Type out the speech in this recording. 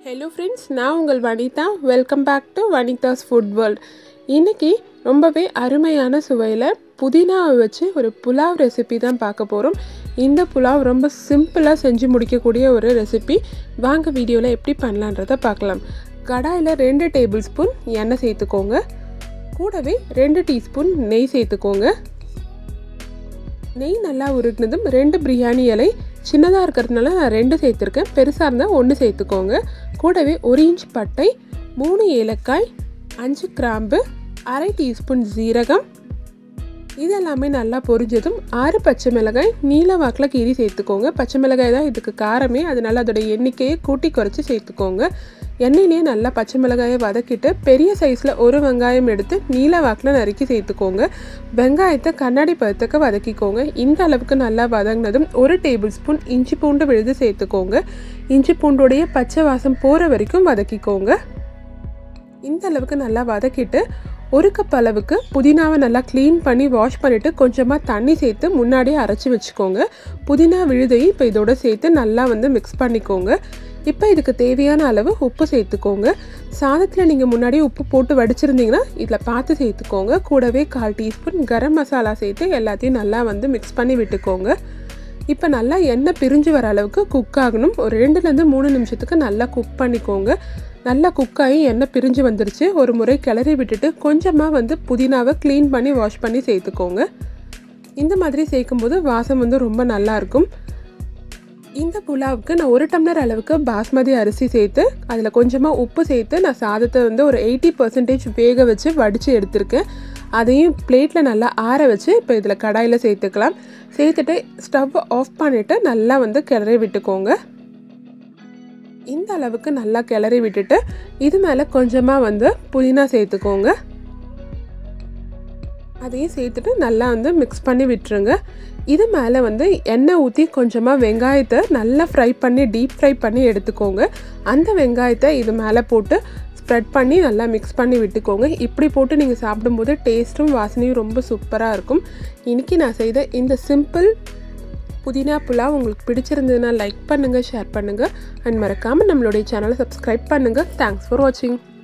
hello friends நான் உங்கள் Vanitha welcome back to Vanitha's food world இன்றைக்கி ரொம்பவே அருமையான சுவையில் புதினாவை வச்சு ஒரு புலாவ் ரெசிபி தான் பார்க்க போகிறோம் இந்த புலாவ் ரொம்ப சிம்பிளாக செஞ்சு முடிக்கக்கூடிய ஒரு ரெசிபி வாங்க வீடியோவில் எப்படி பண்ணலான்றதை பார்க்கலாம் கடாயில் ரெண்டு டேபிள் ஸ்பூன் எண்ணெய் சேர்த்துக்கோங்க கூடவே ரெண்டு டீஸ்பூன் நெய் சேர்த்துக்கோங்க நெய் நல்லா உருட்டினதும் ரெண்டு பிரியாணி இலை சின்னதாக இருக்கிறதுனால நான் ரெண்டு சேர்த்துருக்கேன் பெருசாக இருந்தால் ஒன்று சேர்த்துக்கோங்க கூடவே ஒரு இன்ச் பட்டை மூணு ஏலக்காய் அஞ்சு கிராம்பு அரை டீஸ்பூன் ஜீரகம் இதெல்லாமே நல்லா பொரிஞ்சதும் ஆறு பச்சை மிளகாய் நீல வாக்கில் கீரி சேர்த்துக்கோங்க பச்சை மிளகாய் தான் இதுக்கு காரமே அதனால் அதோட எண்ணிக்கையை கூட்டி குறைச்சி சேர்த்துக்கோங்க எண்ணெயிலேயே நல்லா பச்சை மிளகாயை வதக்கிட்டு பெரிய சைஸில் ஒரு வெங்காயம் எடுத்து நீல வாக்கில் நறுக்கி சேர்த்துக்கோங்க வெங்காயத்தை கண்ணாடி பதத்துக்கு வதக்கிக்கோங்க இந்த அளவுக்கு நல்லா வதங்கினதும் ஒரு டேபிள் ஸ்பூன் இஞ்சி பூண்டு விழுது சேர்த்துக்கோங்க இஞ்சி பூண்டுடைய பச்சை வாசம் போகிற வரைக்கும் வதக்கிக்கோங்க இந்த அளவுக்கு நல்லா வதக்கிட்டு ஒரு கப் அளவுக்கு புதினாவை நல்லா க்ளீன் பண்ணி வாஷ் பண்ணிவிட்டு கொஞ்சமாக தண்ணி சேர்த்து முன்னாடியே அரைச்சி வச்சுக்கோங்க புதினா விழுதையும் இப்போ இதோட சேர்த்து நல்லா வந்து மிக்ஸ் பண்ணிக்கோங்க இப்போ இதுக்கு தேவையான அளவு உப்பு சேர்த்துக்கோங்க சாதத்தில் நீங்கள் முன்னாடியே உப்பு போட்டு வடிச்சிருந்தீங்கன்னா இதில் பார்த்து சேர்த்துக்கோங்க கூடவே கால் டீஸ்பூன் கரம் மசாலா சேர்த்து எல்லாத்தையும் நல்லா வந்து மிக்ஸ் பண்ணி விட்டுக்கோங்க இப்போ நல்லா எண்ணெய் பிரிஞ்சு வர அளவுக்கு குக் ஆகணும் ஒரு ரெண்டுலேருந்து மூணு நிமிஷத்துக்கு நல்லா குக் பண்ணிக்கோங்க நல்லா குக் ஆகி எண்ணெய் பிரிஞ்சு வந்துருச்சு ஒரு முறை கிளறி விட்டுட்டு கொஞ்சமாக வந்து புதினாவை க்ளீன் பண்ணி வாஷ் பண்ணி சேர்த்துக்கோங்க இந்த மாதிரி சேர்க்கும்போது வாசம் வந்து ரொம்ப நல்லாயிருக்கும் இந்த புலாவுக்கு நான் ஒரு டம்ளர் அளவுக்கு பாஸ்மதி அரிசி சேர்த்து அதில் கொஞ்சமாக உப்பு சேர்த்து நான் சாதத்தை வந்து ஒரு எயிட்டி பர்சன்டேஜ் வேக வச்சு வடித்து எடுத்திருக்கேன் அதையும் பிளேட்டில் நல்லா ஆற வச்சு இப்போ இதில் கடாயில் சேர்த்துக்கலாம் சேர்த்துட்டு ஸ்டவ் ஆஃப் பண்ணிவிட்டு நல்லா வந்து கிளறி விட்டுக்கோங்க இந்த அளவுக்கு நல்லா கிளறி விட்டுட்டு இது மேலே கொஞ்சமாக வந்து புதினா சேர்த்துக்கோங்க அதையும் சேர்த்துட்டு நல்லா வந்து மிக்ஸ் பண்ணி விட்டுருங்க இது மேலே வந்து எண்ணெய் ஊற்றி கொஞ்சமாக வெங்காயத்தை நல்லா ஃப்ரை பண்ணி டீப் ஃப்ரை பண்ணி எடுத்துக்கோங்க அந்த வெங்காயத்தை இது மேலே போட்டு ஸ்ப்ரெட் பண்ணி நல்லா மிக்ஸ் பண்ணி விட்டுக்கோங்க இப்படி போட்டு நீங்கள் சாப்பிடும்போது டேஸ்ட்டும் வாசனையும் ரொம்ப சூப்பராக இருக்கும் இன்றைக்கி நான் செய்த இந்த சிம்பிள் புதினா புலாவ் உங்களுக்கு பிடிச்சிருந்ததுன்னா லைக் பண்ணுங்கள் ஷேர் பண்ணுங்கள் அண்ட் மறக்காமல் நம்மளுடைய சேனலை சப்ஸ்கிரைப் பண்ணுங்கள் தேங்க்ஸ் ஃபார் வாட்சிங்